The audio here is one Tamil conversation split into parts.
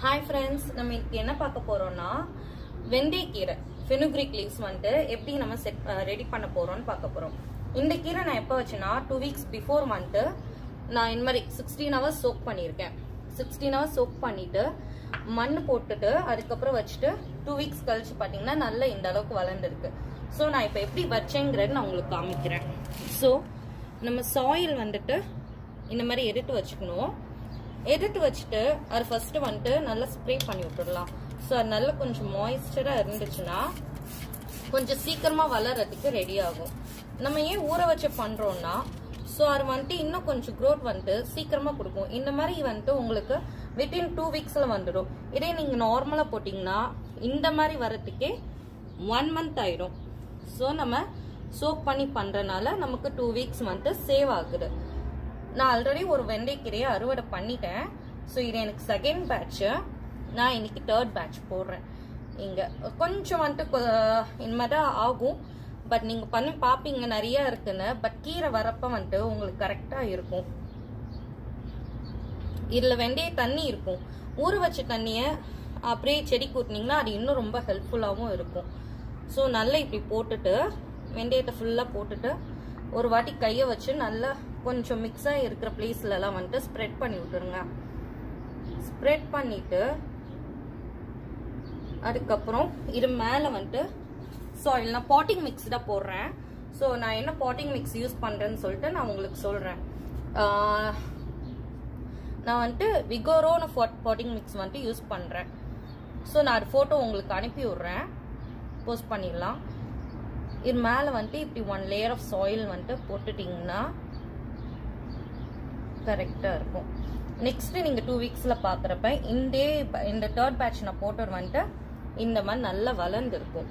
ஹாய் ஃப்ரெண்ட்ஸ் நம்ம இன்னைக்கு என்ன பார்க்க போறோம்னா வெந்தயக்கீரை ஃபெனுக்ரிக் லீவ்ஸ் வந்துட்டு எப்படி நம்ம செட் ரெடி பண்ண போறோம்னு பார்க்க போறோம் இந்த கீரை நான் எப்போ வச்சேன்னா டூ வீக்ஸ் பிஃபோர் வந்துட்டு நான் இந்த மாதிரி சிக்ஸ்டீன் ஹவர்ஸ் சோக் பண்ணியிருக்கேன் சிக்ஸ்டீன் ஹவர்ஸ் சோக் பண்ணிட்டு மண் போட்டுட்டு அதுக்கப்புறம் வச்சுட்டு டூ வீக்ஸ் கழிச்சு பார்த்தீங்கன்னா நல்லா இந்த அளவுக்கு வளர்ந்துருக்கு ஸோ நான் இப்போ எப்படி வச்சேங்கிறது நான் உங்களுக்கு காமிக்கிறேன் ஸோ நம்ம சாயில் வந்துட்டு இந்த மாதிரி எடுத்து வச்சுக்கணும் எடுத்து வச்சுட்டு அது ஃபர்ஸ்ட் வந்துட்டு நல்லா ஸ்ப்ரே பண்ணி விட்டுடலாம் ஸோ அது நல்லா கொஞ்சம் மாய்ஸ்டரா இருந்துச்சுன்னா கொஞ்சம் சீக்கிரமா வளர்றதுக்கு ரெடி ஆகும் நம்ம ஏன் ஊற வச்சு பண்றோம்னா ஸோ அது வந்துட்டு இன்னும் கொஞ்சம் க்ரோத் வந்துட்டு சீக்கிரமா கொடுக்கும் இந்த மாதிரி வந்துட்டு உங்களுக்கு வித்தின் டூ வீக்ஸ்ல வந்துடும் இதே நீங்க நார்மலா போட்டீங்கன்னா இந்த மாதிரி வரதுக்கே ஒன் மந்த் ஆயிடும் ஸோ நம்ம சோக் பண்ணி பண்றதுனால நமக்கு டூ வீக்ஸ் வந்துட்டு சேவ் ஆகுது நான் ஆல்ரெடி ஒரு வெண்டைக்கீரையை அறுவடை பண்ணிட்டேன் ஸோ இது எனக்கு செகண்ட் பேட்ச்சு நான் இன்னைக்கு தேர்ட் பேட்ச் போடுறேன் இங்கே கொஞ்சம் வந்துட்டு கொ- இந்த மாதிரி தான் ஆகும் பட் நீங்கள் பண்ணி பார்ப்பீங்க நிறைய இருக்குன்னு பட் கீரை வரப்ப வந்துட்டு உங்களுக்கு கரெக்டாக இருக்கும் இதில் வெந்தய தண்ணி இருக்கும் ஊற வச்ச தண்ணியை அப்படியே செடி கூட்டினீங்கன்னா அது இன்னும் ரொம்ப ஹெல்ப்ஃபுல்லாகவும் இருக்கும் ஸோ நல்லா இப்படி போட்டுட்டு வெந்தயத்தை ஃபுல்லாக போட்டுட்டு ஒரு வாட்டி கையை வச்சு நல்லா கொஞ்சம் மிக்ஸாக இருக்கிற பிளேஸ்லலாம் வந்துட்டு ஸ்ப்ரெட் பண்ணி விட்டுருங்க ஸ்ப்ரெட் பண்ணிட்டு அதுக்கப்புறம் இது மேலே வந்துட்டு சாயில் நான் பாட்டிங் மிக்ஸ் தான் போடுறேன் ஸோ நான் என்ன பாட்டிங் மிக்ஸ் யூஸ் பண்ணுறேன்னு சொல்லிட்டு நான் உங்களுக்கு சொல்கிறேன் நான் வந்துட்டு விகோரோன்னு பாட்டிங் மிக்ஸ் வந்துட்டு யூஸ் பண்ணுறேன் ஸோ நான் அது ஃபோட்டோ உங்களுக்கு அனுப்பி விட்றேன் போஸ்ட் பண்ணிடலாம் இது மேலே வந்துட்டு இப்படி ஒன் லேயர் ஆஃப் சாயில் வந்துட்டு போட்டுட்டிங்கன்னா கரெக்டாக இருக்கும் நெக்ஸ்ட் நீங்கள் டூ வீக்ஸில் பார்க்குறப்ப இந்த இந்த தேர்ட் பேட்ச் நான் போட்டது வந்துட்டு இந்த மாதிரி நல்லா வளர்ந்துருக்கும்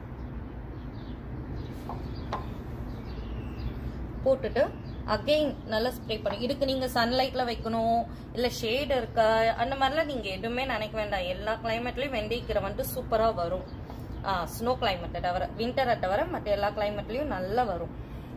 போட்டுட்டு அகெயின் நல்லா ஸ்ப்ரே பண்ணி இதுக்கு நீங்க சன்லைட்ல வைக்கணும் இல்ல ஷேட் இருக்கா அந்த மாதிரிலாம் நீங்க எதுவுமே நினைக்க வேண்டாம் எல்லா கிளைமேட்லயும் வெந்தயக்கீரை வந்துட்டு சூப்பரா வரும் ஸ்னோ கிளைமேட்டை தவிர விண்டரை தவிர மற்ற எல்லா கிளைமேட்லயும் நல்லா வரும்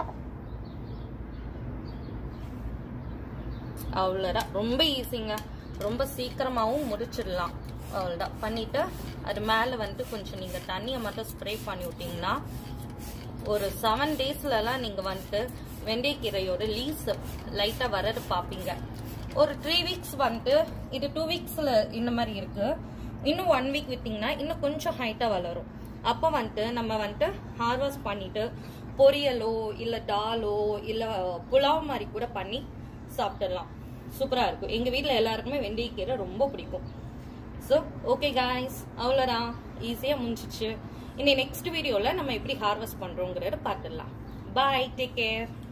அவ்வளோதான் ரொம்ப ஈஸிங்க ரொம்ப சீக்கிரமாகவும் முடிச்சிடலாம் அவ்வளோதான் பண்ணிட்டு அது மேலே வந்துட்டு கொஞ்சம் நீங்கள் தண்ணியை மட்டும் ஸ்ப்ரே பண்ணி விட்டீங்கன்னா ஒரு செவன் டேஸ்லலாம் நீங்கள் வந்துட்டு வெந்தயக்கீரையோட லீவ்ஸ் லைட்டாக வரது பார்ப்பீங்க ஒரு த்ரீ வீக்ஸ் வந்துட்டு இது டூ வீக்ஸில் இந்த மாதிரி இருக்கு இன்னும் ஒன் வீக் விட்டிங்கன்னா இன்னும் கொஞ்சம் ஹைட்டாக வளரும் அப்போ வந்துட்டு நம்ம வந்துட்டு ஹார்வெஸ்ட் பண்ணிட்டு பொரியலோ இல்லை டாலோ இல்லை புலாவ் மாதிரி கூட பண்ணி சாப்பிட்டுடலாம் சூப்பராக இருக்கும் எங்கள் வீட்டில் எல்லாருக்குமே வெந்தயக்கீரை ரொம்ப பிடிக்கும் ஸோ ஓகே காய்ஸ் அவ்வளோதான் ஈஸியாக முடிஞ்சிச்சு இனி நெக்ஸ்ட் வீடியோவில் நம்ம எப்படி ஹார்வெஸ்ட் பண்ணுறோங்கிறத பார்த்துடலாம் பாய் டேக் கேர்